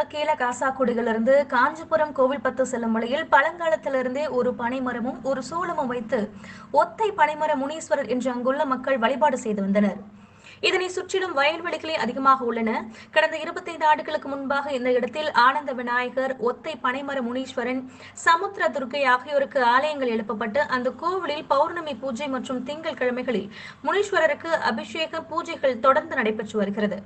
கக்கேல காசாக்குடியிலிருந்து காஞ்சிபுரம் கோவில்பத்து செல்லும் வழியில் பழங்காலத்திலிருந்தே ஒரு பனைமரமும் ஒரு சூளமும் வைத்து ஒத்தை பனைமர முனீஸ்வரர் என்று அங்குள்ள மக்கள் வழிபாடு செய்து வந்தனர் இதனை சுற்றிலும் வயல்வெளிகளே அதிகமாக உள்ளன கடந்த இருபத்தைந்து ஆண்டுகளுக்கு முன்பாக இந்த இடத்தில் ஆனந்த விநாயகர் ஒத்தை பனைமர முனீஸ்வரன் சமுத்திர துர்க்கை ஆகியோருக்கு ஆலயங்கள் எழுப்பப்பட்டு அந்த கோவிலில் பௌர்ணமி பூஜை மற்றும் திங்கள் கிழமைகளில் முனீஸ்வரருக்கு அபிஷேக பூஜைகள் தொடர்ந்து நடைபெற்று வருகிறது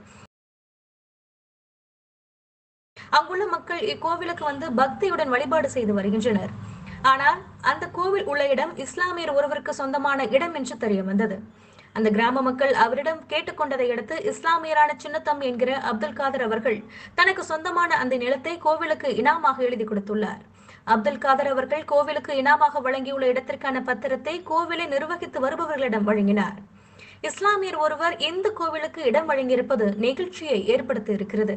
அங்குள்ள மக்கள் இக்கோவிலுக்கு வந்து பக்தியுடன் வழிபாடு செய்து வருகின்றனர் ஆனால் அந்த கோவில் உள்ள இடம் இஸ்லாமியர் ஒருவருக்கு சொந்தமான இடம் என்று தெரிய வந்தது அந்த கிராம மக்கள் அவரிடம் கேட்டுக்கொண்டதை அடுத்து இஸ்லாமியரான சின்னத்தம்பி என்கிற அப்துல் காதர் அவர்கள் தனக்கு சொந்தமான அந்த நிலத்தை கோவிலுக்கு இனாமாக எழுதி கொடுத்துள்ளார் அப்துல் காதர் அவர்கள் கோவிலுக்கு இனாமாக வழங்கியுள்ள இடத்திற்கான பத்திரத்தை கோவிலை நிர்வகித்து வருபவர்களிடம் வழங்கினார் இஸ்லாமியர் ஒருவர் இந்த கோவிலுக்கு இடம் வழங்கியிருப்பது நெகிழ்ச்சியை ஏற்படுத்தி இருக்கிறது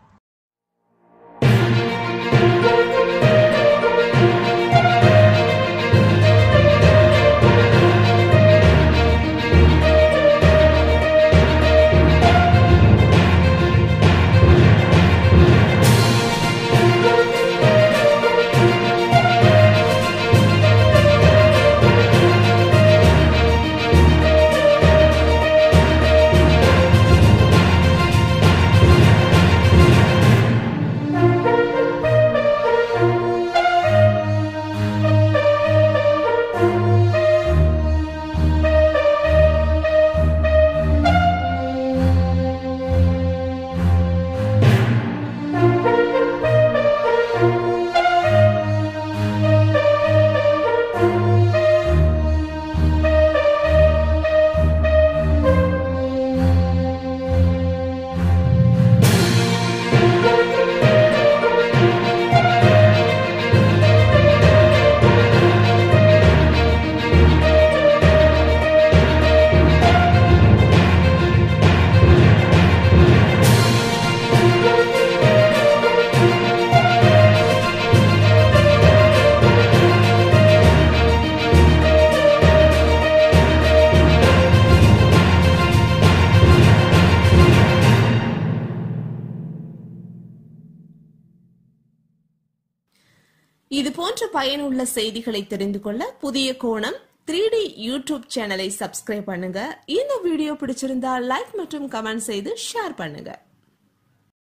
இது போன்ற பயனுள்ள செய்திகளை தெரிந்து கொள்ள புதிய கோணம் த்ரீ டி யூடியூப் சேனலை சப்ஸ்கிரைப் பண்ணுங்க இந்த வீடியோ பிடிச்சிருந்தா லைக் மற்றும் கமெண்ட் செய்து ஷேர் பண்ணுங்க